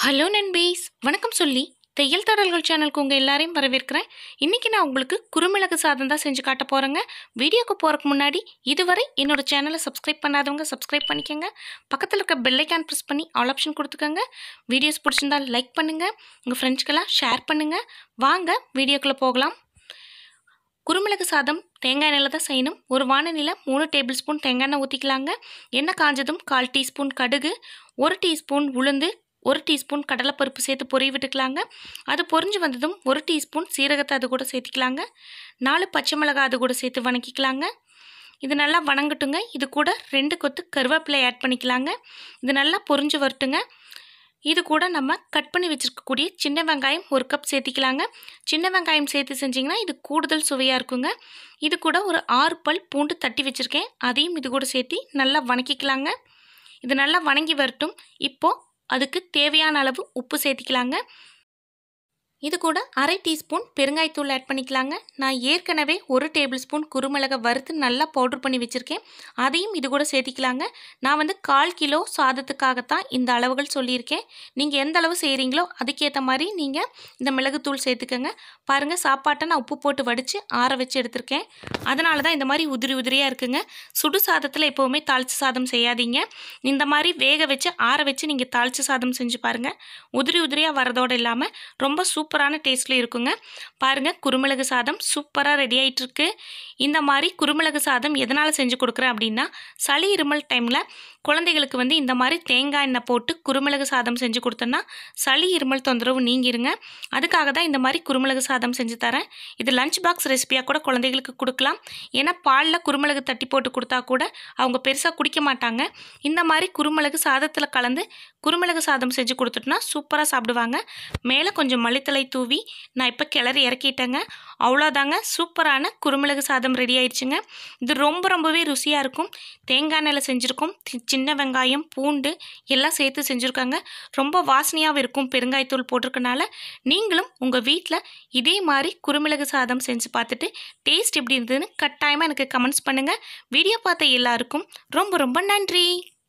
hello நண்பீஸ் வணக்கம் சொல்லி தையல் தடல்கள் சேனலுக்கு உங்கள் எல்லாரையும் வரவேற்கிறேன் இன்றைக்கி நான் உங்களுக்கு குறுமிளகு சாதம் தான் செஞ்சு காட்ட போகிறேங்க வீடியோக்கு போகிறதுக்கு முன்னாடி இதுவரை என்னோட சேனலை சப்ஸ்கிரைப் பண்ணாதவங்க சப்ஸ்கிரைப் பண்ணிக்கோங்க பக்கத்தில் இருக்க பெல்லைக்கான் ப்ரெஸ் பண்ணி ஆல் ஆப்ஷன் கொடுத்துக்கோங்க வீடியோஸ் பிடிச்சிருந்தால் லைக் பண்ணுங்கள் உங்கள் ஃப்ரெண்ட்ஸ்க்கெல்லாம் ஷேர் பண்ணுங்கள் வாங்க வீடியோக்குள்ளே போகலாம் குறுமிளகு சாதம் தேங்காய் எண்ணெயில் தான் செய்யணும் ஒரு வானலியில் மூணு டேபிள் ஸ்பூன் தேங்காய் எண்ணெய் ஊற்றிக்கலாங்க எண்ணெய் காஞ்சதும் கால் டீஸ்பூன் கடுகு ஒரு டீஸ்பூன் உளுந்து ஒரு டீஸ்பூன் கடலைப்பருப்பு சேர்த்து பொரிய விட்டுக்கலாங்க அது பொரிஞ்சு வந்ததும் ஒரு டீஸ்பூன் சீரகத்தை அது கூட சேர்த்திக்கலாங்க நாலு பச்சை மிளகாய் அது கூட சேர்த்து வணக்கிக்கலாங்க இது நல்லா வணங்கட்டுங்க இது கூட ரெண்டு கொத்து கருவேப்பிலை ஆட் பண்ணிக்கலாங்க இது நல்லா பொரிஞ்சு வரட்டுங்க இது கூட நம்ம கட் பண்ணி வச்சுருக்கக்கூடிய சின்ன வெங்காயம் ஒரு கப் சேர்த்திக்கலாங்க சின்ன வெங்காயம் சேர்த்து செஞ்சிங்கன்னா இது கூடுதல் சுவையாக இருக்குங்க இது கூட ஒரு ஆறு பல் பூண்டு தட்டி வச்சுருக்கேன் அதையும் இது கூட சேர்த்து நல்லா வணக்கிக்கலாங்க இது நல்லா வணங்கி வரட்டும் இப்போது அதுக்கு தேவையான அளவு உப்பு சேர்த்திக்கலாங்க இது கூட அரை டீஸ்பூன் பெருங்காயத்தூள் ஆட் பண்ணிக்கலாங்க நான் ஏற்கனவே ஒரு டேபிள் ஸ்பூன் குருமிளகை வறுத்து நல்லா பவுடர் பண்ணி வச்சுருக்கேன் அதையும் இது கூட சேர்த்திக்கலாங்க நான் வந்து கால் கிலோ சாதத்துக்காகத்தான் இந்த அளவுகள் சொல்லியிருக்கேன் நீங்கள் எந்த அளவு செய்கிறீங்களோ அதுக்கேற்ற மாதிரி நீங்கள் இந்த மிளகுத்தூள் சேர்த்துக்கோங்க பாருங்கள் சாப்பாட்டை நான் உப்பு போட்டு வடித்து ஆற வச்சு எடுத்திருக்கேன் அதனால தான் இந்த மாதிரி உதிரி உதிரியாக இருக்குங்க சுடு சாதத்தில் எப்போவுமே தாளித்து சாதம் செய்யாதீங்க இந்த மாதிரி வேக வச்சு ஆற வச்சு நீங்கள் தாளித்து சாதம் செஞ்சு பாருங்கள் உதிரி உதிரியாக வரதோடு இல்லாமல் ரொம்ப சூப்பரான டேஸ்ட்டில் இருக்குங்க பாருங்கள் குருமிளகு சாதம் சூப்பராக ரெடி ஆகிட்டுருக்கு இந்த மாதிரி குருமிளகு சாதம் எதனால் செஞ்சு கொடுக்குறேன் அப்படின்னா சளி இருமல் டைமில் குழந்தைகளுக்கு வந்து இந்த மாதிரி தேங்காய் எண்ணெய் போட்டு குருமிளகு சாதம் செஞ்சு கொடுத்தோன்னா சளி இருமல் தொந்தரவு நீங்கிருங்க அதுக்காக தான் இந்த மாதிரி குருமிளகு சாதம் செஞ்சு தரேன் இது லஞ்ச் பாக்ஸ் ரெசிபியாக கூட குழந்தைகளுக்கு கொடுக்கலாம் ஏன்னா பாலில் குருமிளகு தட்டி போட்டு கொடுத்தா கூட அவங்க பெருசாக குடிக்க மாட்டாங்க இந்த மாதிரி குருமிளகு சாதத்தில் கலந்து குருமிளகு சாதம் செஞ்சு கொடுத்துட்டோன்னா சூப்பராக சாப்பிடுவாங்க மேலே கொஞ்சம் மல்லித்தலை தூவி நான் இப்போ கிளறி இறக்கிட்டேங்க அவ்வளோதாங்க சூப்பரான குருமிளகு சாதம் ரெடி ஆயிடுச்சுங்க இது ரொம்ப ரொம்பவே ருசியாக இருக்கும் தேங்காய் எண்ணெயில் செஞ்சுருக்கோம் தி- சின்ன வெங்காயம் பூண்டு எல்லாம் சேர்த்து செஞ்சுருக்காங்க ரொம்ப வாசனையாகவும் இருக்கும் பெருங்காயத்தூள் போட்டிருக்கனால நீங்களும் உங்கள் வீட்டில் இதே மாதிரி குருமிளகு சாதம் செஞ்சு பார்த்துட்டு டேஸ்ட் எப்படி இருந்ததுன்னு கட்டாயமாக எனக்கு கமெண்ட்ஸ் பண்ணுங்கள் வீடியோ பார்த்த எல்லாருக்கும் ரொம்ப ரொம்ப நன்றி